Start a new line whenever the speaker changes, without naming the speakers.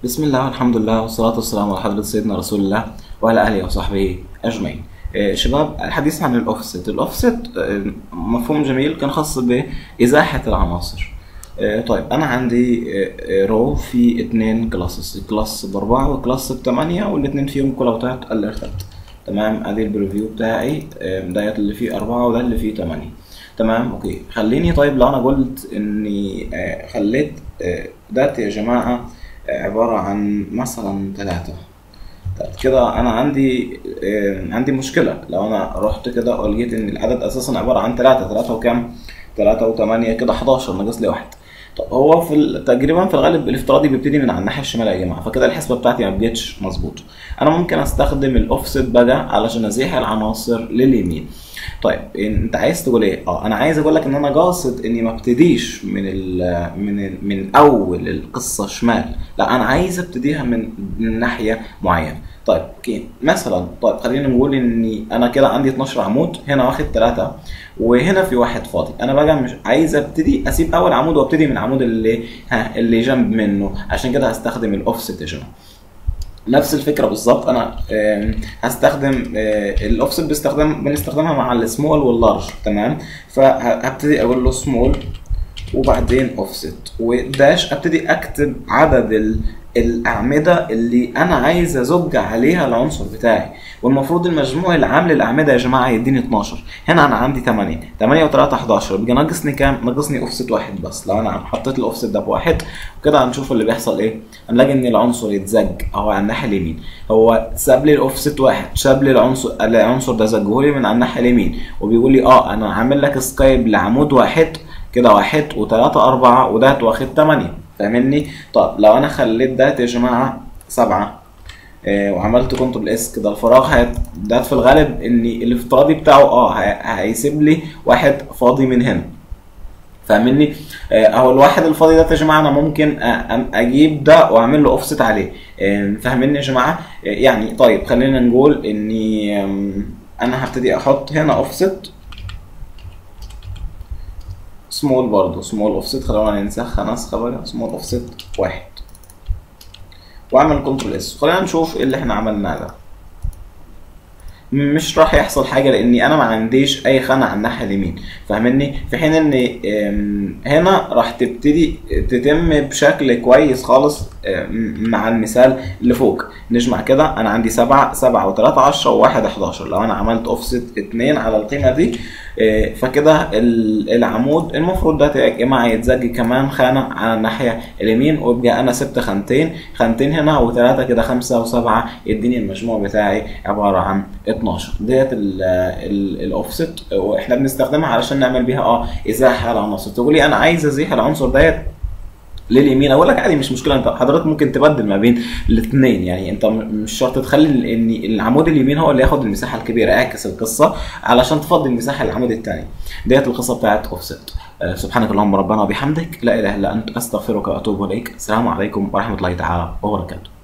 بسم الله والحمد لله والصلاة والسلام على حضرة سيدنا رسول الله وعلى آله وصحبه أجمعين. آه، شباب الحديث عن الأوفست، الأوفست آه، مفهوم جميل كان خاص بإزاحة العناصر. آه، طيب أنا عندي رو في اتنين كلاسز، كلاس بأربعة وكلاس بتمانية والاتنين فيهم كلاوتات اليرتات. تمام ادي البريفيو بتاعي آه، ديت اللي فيه أربعة وده اللي فيه تمانية. تمام اوكي خليني طيب لو انا قلت اني آه، خليت آه، دات يا جماعة آه، عبارة عن مثلا ثلاثة طيب كده انا عندي آه، عندي مشكلة لو انا رحت كده ولقيت ان العدد اساسا عبارة عن ثلاثة ثلاثة وكام؟ ثلاثة وثمانية كده 11 ناقص لي واحد طب هو في ال- تقريبا في الغالب الافتراضي بيبتدي من على الناحية الشمال يا جماعة فكده الحسبة بتاعتي ما بقتش مظبوط انا ممكن استخدم الاوفست بقى علشان ازيح العناصر لليمين طيب انت عايز تقول ايه؟ اه انا عايز اقول لك ان انا قاصد اني ما ابتديش من ال من ال من اول القصه شمال، لا انا عايز ابتديها من من ناحيه معينه. طيب اوكي مثلا طيب خلينا نقول اني انا كده عندي 12 عمود هنا واخد ثلاثه وهنا في واحد فاضي انا بقى مش عايز ابتدي اسيب اول عمود وابتدي من العمود اللي ها اللي جنب منه عشان كده هستخدم الاوفست يا جماعه. نفس الفكره بالظبط انا آم، هستخدم آه، الاوفست باستخدام بنستخدمها مع السمول واللارج تمام فهبتدي اقول له سمول وبعدين اوفست وداش ابتدي اكتب عدد ال- الاعمده اللي انا عايز ازج عليها العنصر بتاعي والمفروض المجموع العام للاعمده يا جماعه يديني 12 هنا انا عندي 8 8 و3 11 يبقى ناقصني كام ناقصني اوفست واحد بس لو انا حطيت الاوفست ده بواحد وكده هنشوف اللي بيحصل ايه هنلاقي ان العنصر يتزج اهو على الناحيه اليمين هو ساب لي الاوفست واحد ساب لي العنصر العنصر ده زجه لي من على الناحيه اليمين وبيقول لي اه انا عامل لك سكايب لعمود واحد كده واحد وتلاتة أربعة وده واخد تمانية فاهمني؟ طب لو أنا خليت ده يا جماعة سبعة آه، وعملت كنترول اس كده الفراغ هيت- ده في الغالب ان الافتراضي بتاعه اه هي- هيسيب لي واحد فاضي من هنا فاهمني آه، اهو الواحد الفاضي ده يا جماعه انا ممكن أ- أ- اجيب ده واعمل له اوفست عليه آه، فاهمني يا جماعه آه، يعني طيب خلينا نقول اني آم، انا هبتدي احط هنا اوفست سمول برضه سمول اوفست خلونا ننسخها نسخه بقى سمول اوفست واحد واعمل كنترول اس خلينا نشوف ايه اللي احنا عملناه ده مش راح يحصل حاجه لاني انا ما عنديش اي خانه على الناحيه اليمين فاهمني في حين ان أم، هنا راح تبتدي تتم بشكل كويس خالص أم، مع المثال اللي فوق نجمع كده انا عندي سبعة سبعة وتلاتة عشرة وواحد 11 لو انا عملت اوفست اتنين على القيمه دي آه، فكده ال- العمود المفروض ده يا جماعه يتزج كمان خانه على الناحيه اليمين ويبقى انا سبت خانتين خانتين هنا وثلاثه كده خمسه وسبعه يديني المجموع بتاعي عباره عن 12 ديت ال- ال- الاوفست واحنا بنستخدمها علشان نعمل بيها اه ازاحه العناصر تقولي انا عايز ازيح العنصر ديت لليمين اقول لك عادي مش مشكله انت حضرتك ممكن تبدل ما بين الاثنين يعني انت م- مش شرط تخلي ان العمود اليمين هو اللي ياخد المساحه الكبيره اعكس القصه علشان تفضي المساحه للعمود الثاني ديت القصه بتاعت اوفست آه، سبحانك اللهم ربنا وبحمدك لا اله الا انت استغفرك واتوب اليك السلام عليكم ورحمه الله تعالى وبركاته